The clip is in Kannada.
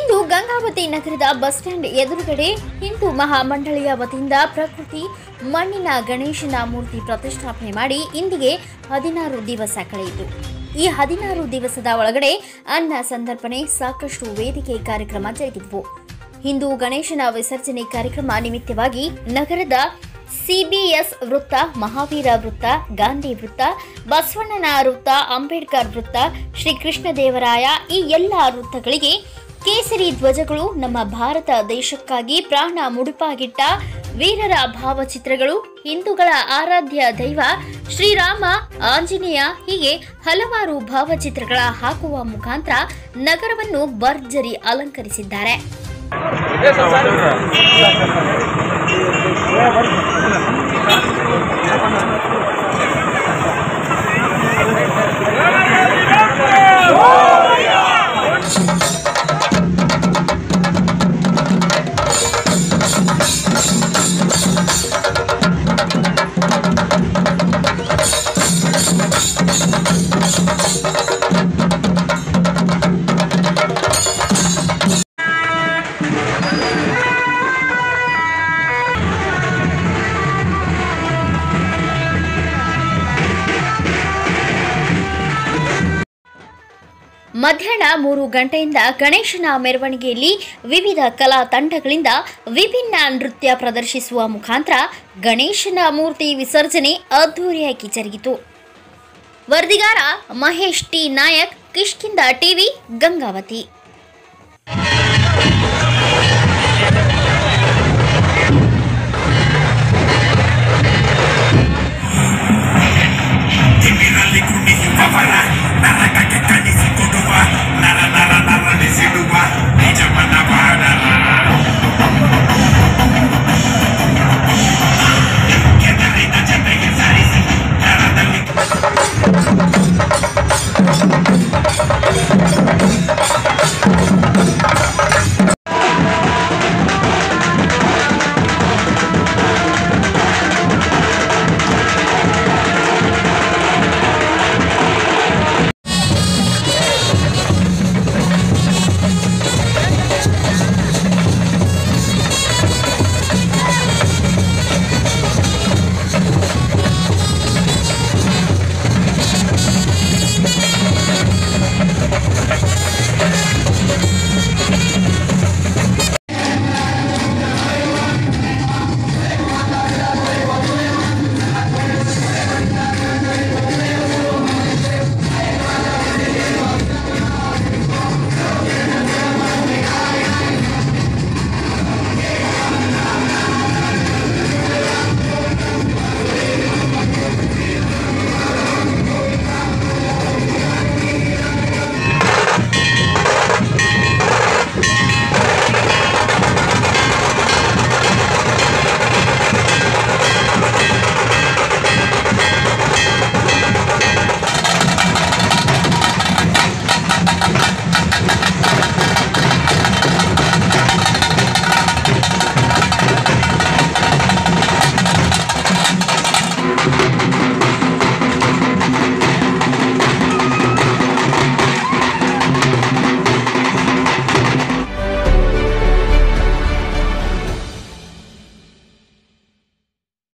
ಇಂದು ಗಂಗಾವತಿ ನಗರದ ಬಸ್ ಸ್ಟ್ಯಾಂಡ್ ಎದುರುಗಡೆ ಹಿಂದೂ ಮಹಾಮಂಡಳಿಯ ವತಿಯಿಂದ ಪ್ರಕೃತಿ ಮಣ್ಣಿನ ಗಣೇಶನ ಮೂರ್ತಿ ಪ್ರತಿಷ್ಠಾಪನೆ ಮಾಡಿ ಇಂದಿಗೆ ಹದಿನಾರು ದಿವಸ ಕಳೆಯಿತು ಈ ಹದಿನಾರು ದಿವಸದ ಒಳಗಡೆ ಅನ್ನ ಸಂದರ್ಪಣೆ ಸಾಕಷ್ಟು ವೇದಿಕೆ ಕಾರ್ಯಕ್ರಮ ಜರುಗಿದವು ಹಿಂದೂ ಗಣೇಶನ ವಿಸರ್ಜನೆ ಕಾರ್ಯಕ್ರಮ ನಿಮಿತ್ತವಾಗಿ ನಗರದ ಸಿಬಿಎಸ್ ವೃತ್ತ ಮಹಾವೀರ ವೃತ್ತ ಗಾಂಧಿ ವೃತ್ತ ಬಸವಣ್ಣನ ವೃತ್ತ ಅಂಬೇಡ್ಕರ್ ವೃತ್ತ ಶ್ರೀಕೃಷ್ಣದೇವರಾಯ ಈ ಎಲ್ಲ ವೃತ್ತಗಳಿಗೆ ಕೇಸರಿ ಧ್ವಜಗಳು ನಮ್ಮ ಭಾರತ ದೇಶಕ್ಕಾಗಿ ಪ್ರಾಣ ಮುಡುಪಾಗಿಟ್ಟ ವೀರರ ಭಾವಚಿತ್ರಗಳು ಹಿಂದೂಗಳ ಆರಾಧ್ಯ ದೈವ ಶ್ರೀರಾಮ ಆಂಜನೇಯ ಹೀಗೆ ಹಲವಾರು ಭಾವಚಿತ್ರಗಳ ಹಾಕುವ ಮುಖಾಂತರ ನಗರವನ್ನು ಭರ್ಜರಿ ಅಲಂಕರಿಸಿದ್ದಾರೆ ಮಧ್ಯಾಹ್ನ ಮೂರು ಗಂಟೆಯಿಂದ ಗಣೇಶನ ಮೆರವಣಿಗೆಯಲ್ಲಿ ವಿವಿಧ ಕಲಾ ತಂಡಗಳಿಂದ ವಿಭಿನ್ನ ನೃತ್ಯ ಪ್ರದರ್ಶಿಸುವ ಮುಖಾಂತರ ಗಣೇಶನ ಮೂರ್ತಿ ವಿಸರ್ಜನೆ ಅದ್ದೂರಿಯಾಗಿ ಜರುಗಿತು ವರದಿಗಾರ ಮಹೇಶ್ ಟಿ ನಾಯಕ್ ಕಿಷ್ಕಿಂದ ಟಿವಿ ಗಂಗಾವತಿ